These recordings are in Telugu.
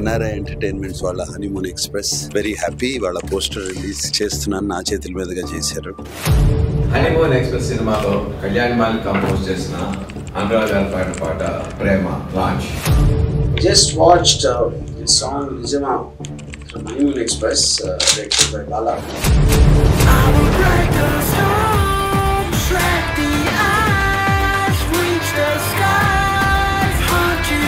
ఎన్ఆర్ఐ ఎంటర్టైన్మెంట్స్ వాళ్ళ హనీమూన్ ఎక్స్ప్రెస్ వెరీ హ్యాపీ వాళ్ళ పోస్టర్ రిలీజ్ చేస్తున్నాను నా చేతుల మీదుగా చేశారు హనీమూన్ ఎక్స్ప్రెస్ సినిమాలో కళ్యాణ్ మాల్ కంపోజ్ చేసిన అనురాగ్ గారి పాడిన పాట ప్రేమ launch Just watched uh, the song Nijama from Honeymoon Express, uh, directed by Bala. I will break the storm, track the ice, reach the skies, hunt you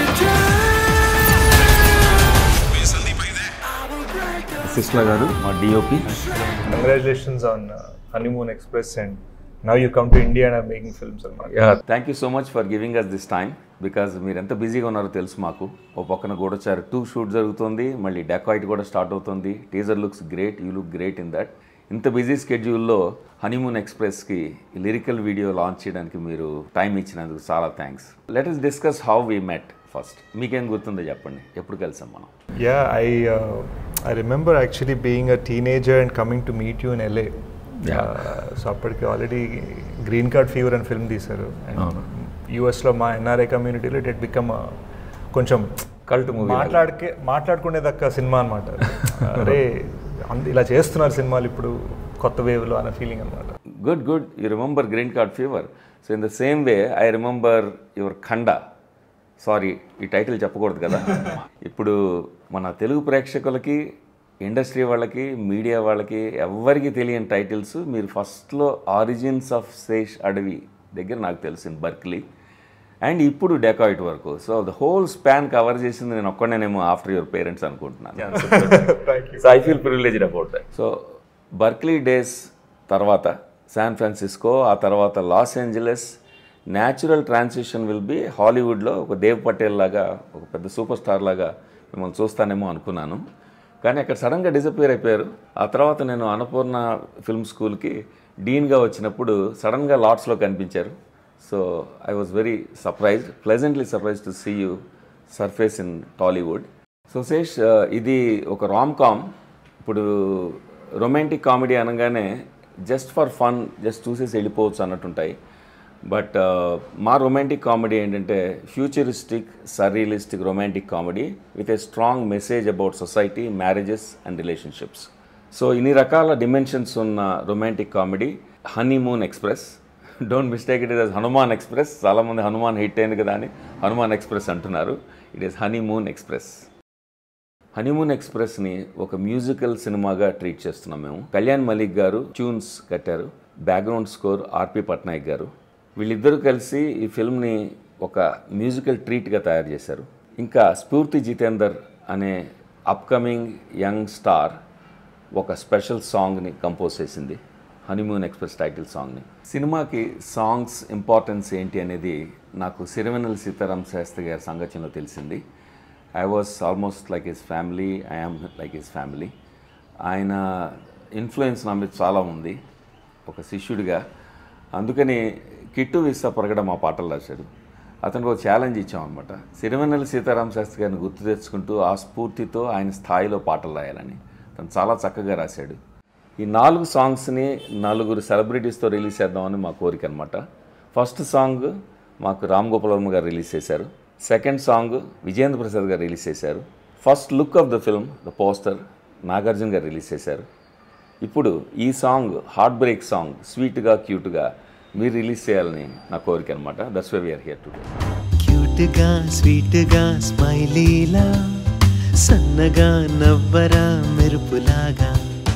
down. I will break the సిస్లా గారు మా DOP Congratulations on uh, Honeymoon Express and now you come to India and are making films అనమాట yeah thank you so much for giving us this time because మీరు ఎంత బిజీగా ఉన్నారో తెలుసు మాకు ఓ పక్కన గూడచారు టూ షూట్ జరుగుతుంది మళ్ళీ డెకాయిట్ కూడా స్టార్ట్ అవుతుంది teaser looks great you look great in that ఇంత బిజీ స్కెడ్యూల్లో హనీమూన్ ఎక్స్ప్రెస్కి లిరికల్ వీడియో లాంచ్ చేయడానికి మీరు టైం ఇచ్చినందుకు చాలా thanks let us discuss how we met first మీకేం గుర్తుందో చెప్పండి ఎప్పుడు కలిసాం మనం Yeah, I uh, I remember actually being a teenager and coming to meet you in LA. So అప్పటికి ఆల్రెడీ గ్రీన్ కార్డ్ ఫీవర్ అని ఫిల్మ్ తీశారు అండ్ యూఎస్లో మా ఎన్ఆర్ఐ కమ్యూనిటీలో ఇట్ బికమ్ కొంచెం కల్ట్ మూవీ మాట్లాడకే మాట్లాడుకునేదక్క సినిమా అనమాట అరే అంద- ఇలా చేస్తున్నారు సినిమాలు ఇప్పుడు కొత్త వేవ్లో అన్న ఫీలింగ్ అనమాట good good you remember green card fever so in the same way I remember your ఖండ సారీ ఈ టైటిల్ చెప్పకూడదు కదా ఇప్పుడు మన తెలుగు ప్రేక్షకులకి ఇండస్ట్రీ వాళ్ళకి మీడియా వాళ్ళకి ఎవ్వరికి తెలియని టైటిల్స్ మీరు ఫస్ట్లో ఆరిజిన్స్ ఆఫ్ శేష్ అడవి దగ్గర నాకు తెలుసు ఇన్ బర్క్లీ అండ్ ఇప్పుడు డెకాయిట్ వరకు so the whole span cover చేసింది నేను ఒక్కడనేమో ఆఫ్టర్ యువర్ పేరెంట్స్ అనుకుంటున్నాను so I feel privileged about that so Berkeley days తర్వాత శాన్ ఫ్రాన్సిస్కో ఆ తర్వాత Los Angeles natural transition will be హాలీవుడ్లో ఒక దేవ్ పటేల్ లాగా ఒక పెద్ద సూపర్ స్టార్ లాగా మిమ్మల్ని చూస్తానేమో అనుకున్నాను కానీ అక్కడ సడన్గా డిసపియర్ అయిపోయారు ఆ తర్వాత నేను అన్నపూర్ణ ఫిల్మ్ స్కూల్కి డీన్గా వచ్చినప్పుడు సడన్గా లాట్స్లో కనిపించారు so I was very surprised pleasantly surprise to see you surface in Tollywood so Sesh ఇది ఒక రామ్ కామ్ ఇప్పుడు రొమాంటిక్ కామెడీ అనగానే జస్ట్ ఫర్ ఫన్ జస్ట్ చూసేసి వెళ్ళిపోవచ్చు అన్నట్టుంటాయి బట్ మా రొమాంటిక్ కామెడీ ఏంటంటే futuristic surrealistic romantic comedy with a strong message about society marriages and relationships so ఇన్ని రకాల డిమెన్షన్స్ ఉన్న romantic comedy honeymoon express don't mistake it is Hanuman express చాలామంది హనుమాన్ హిట్ అయింది కదా అని హనుమాన్ ఎక్స్ప్రెస్ అంటున్నారు it is honeymoon express honeymoon ఎక్స్ప్రెస్ని ఒక మ్యూజికల్ సినిమాగా ట్రీట్ చేస్తున్నాం మేము కళ్యాణ్ మలిక్ గారు ట్యూన్స్ కట్టారు బ్యాక్గ్రౌండ్ స్కోర్ ఆర్పి పట్నాయక్ గారు వీళ్ళిద్దరూ కలిసి ఈ ఫిల్మ్ని ఒక మ్యూజికల్ ట్రీట్గా తయారు చేశారు ఇంకా స్ఫూర్తి జితేందర్ అనే అప్కమింగ్ యంగ్ స్టార్ ఒక స్పెషల్ సాంగ్ని కంపోజ్ చేసింది హనీమూన్ ఎక్స్ప్రెస్ టైటిల్ సాంగ్ని సినిమాకి సాంగ్స్ ఇంపార్టెన్స్ ఏంటి అనేది నాకు సిరివెన్నెల సీతారాం శాస్త్రి గారి సంగతిలో తెలిసింది I was almost like his family I am like his family ఆయన ఇన్ఫ్లుయెన్స్ నా మీద చాలా ఉంది ఒక శిష్యుడిగా అందుకని కిట్టు విస్సా పరగడం మా పాటలు రాశాడు అతనికి ఒక ఛాలెంజ్ ఇచ్చామన్నమాట సిరివెన్నెల సీతారాం శాస్త్రి గారిని గుర్తు తెచ్చుకుంటూ ఆ స్ఫూర్తితో ఆయన స్థాయిలో పాటలు రాయాలని తను చాలా చక్కగా రాశాడు ఈ నాలుగు సాంగ్స్ని నలుగురు సెలబ్రిటీస్తో రిలీజ్ చేద్దామని మా కోరిక అనమాట ఫస్ట్ సాంగ్ మాకు రామ్ గోపాల్ వర్మ గారు రిలీజ్ చేశారు సెకండ్ సాంగ్ విజేంద్ర ప్రసాద్ గారు రిలీజ్ చేశారు first look of the film the poster Nagarjuna గారు రిలీజ్ చేశారు ఇప్పుడు ఈ సాంగ్ హార్ట్ బ్రేక్ సాంగ్ స్వీట్గా క్యూట్గా మీరు రిలీజ్ చేయాలని నా కోరిక అనమాట that's way we're here today క్యూట్గా స్వీట్గా స్మైలీలా సన్నగా నవ్వరా మెరుపులాగా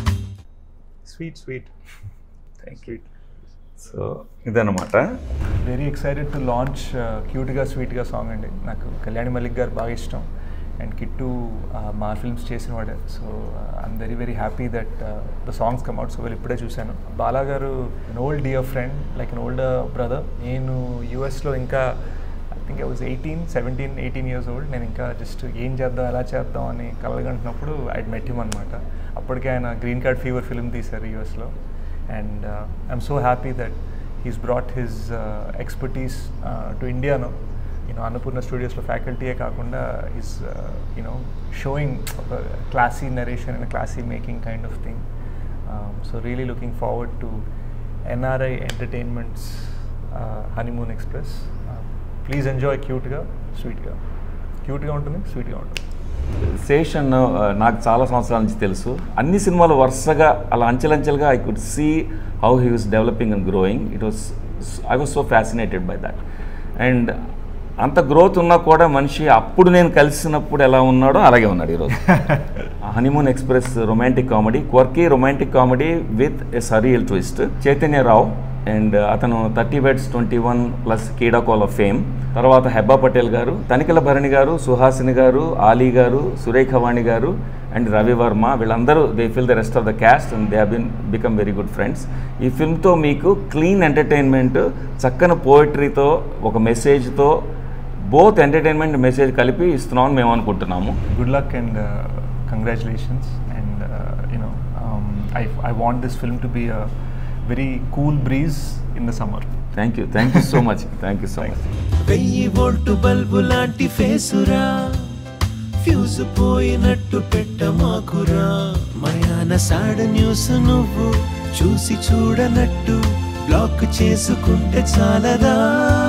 sweet sweet thank you so ఇదన్నమాట వెరీ ఎక్సైటెడ్ టు లాంచ్ క్యూట్గా స్వీట్గా సాంగ్ అండి నాకు కళ్యాణి మలిక్ గారు బాగా ఇష్టం అండ్ కిట్టు uh, మా ఫిల్మ్స్ చేసిన వాడే so I'm very very happy that the songs come out so well ఇప్పుడే చూశాను బాలా గారు an old dear friend like an old brother నేను యూఎస్లో ఇంకా I think I was eighteen seventeen eighteen years old నేను ఇంకా జస్ట్ ఏం చేద్దాం ఎలా చేద్దాం అని కలగంటున్నప్పుడు ఐ మెట్ హిమ్ అనమాట అప్పటికే ఆయన గ్రీన్ కార్డ్ ఫీవర్ ఫిల్మ్ తీశారు యూఎస్లో and I'm so happy that he's brought his expertise to ఇండియాను యూనో అన్నపూర్ణ స్టూడియోస్లో ఫ్యాకల్టీయే కాకుండా ఈజ్ యూనో షోయింగ్ ఒక classy narration and classy making kind of thing so really looking forward to NRI entertainments honeymoon express please enjoy క్యూట్గా స్వీట్గా క్యూట్గా ఉంటుంది స్వీట్గా ఉంటుంది శేషన్ ఆ, నాకు చాలా సంవత్సరాల నుంచి తెలుసు అన్ని సినిమాలు వరుసగా అలా అంచెలంచెలుగా I could see how he was developing and growing it was I was so fascinated by that and అంత గ్రోత్ ఉన్నా కూడా మనిషి అప్పుడు నేను కలిసినప్పుడు ఎలా ఉన్నాడో అలాగే ఉన్నాడు ఈరోజు honeymoon express romantic comedy quirky romantic comedy with a surreal twist Chaitanya Rao and అతను thirty weds twenty one plus Keedaa Cola of fame తర్వాత హెబ్బా పటేల్ గారు తనికల భరణి గారు సుహాసిని గారు ఆలీ గారు సురేఖ వాణి గారు అండ్ రవి వర్మ వీళ్ళందరూ they fill the rest of the cast and they been become very good friends ఈ ఫిల్మ్తో మీకు క్లీన్ ఎంటర్టైన్మెంట్ చక్కని పోయిటరీతో ఒక మెసేజ్తో బోత్ ఎంటర్టైన్మెంట్ మెసేజ్ కలిపి ఇస్తున్నామని మేము అనుకుంటున్నాము good luck and uh, congratulations and uh, you know um, I, I want this film to be a very cool breeze in the summer thank you thank you so much thank you so much వెయ్యి వోల్టు బల్బు లాంటి ఫేసురా ఫ్యూజ్ పోయినట్టు పెట్టమాకురా మయాన సాడ్ న్యూస్ నువ్వు చూసి చూడనట్టు బ్లాక్ చేసుకుంటే చాలదా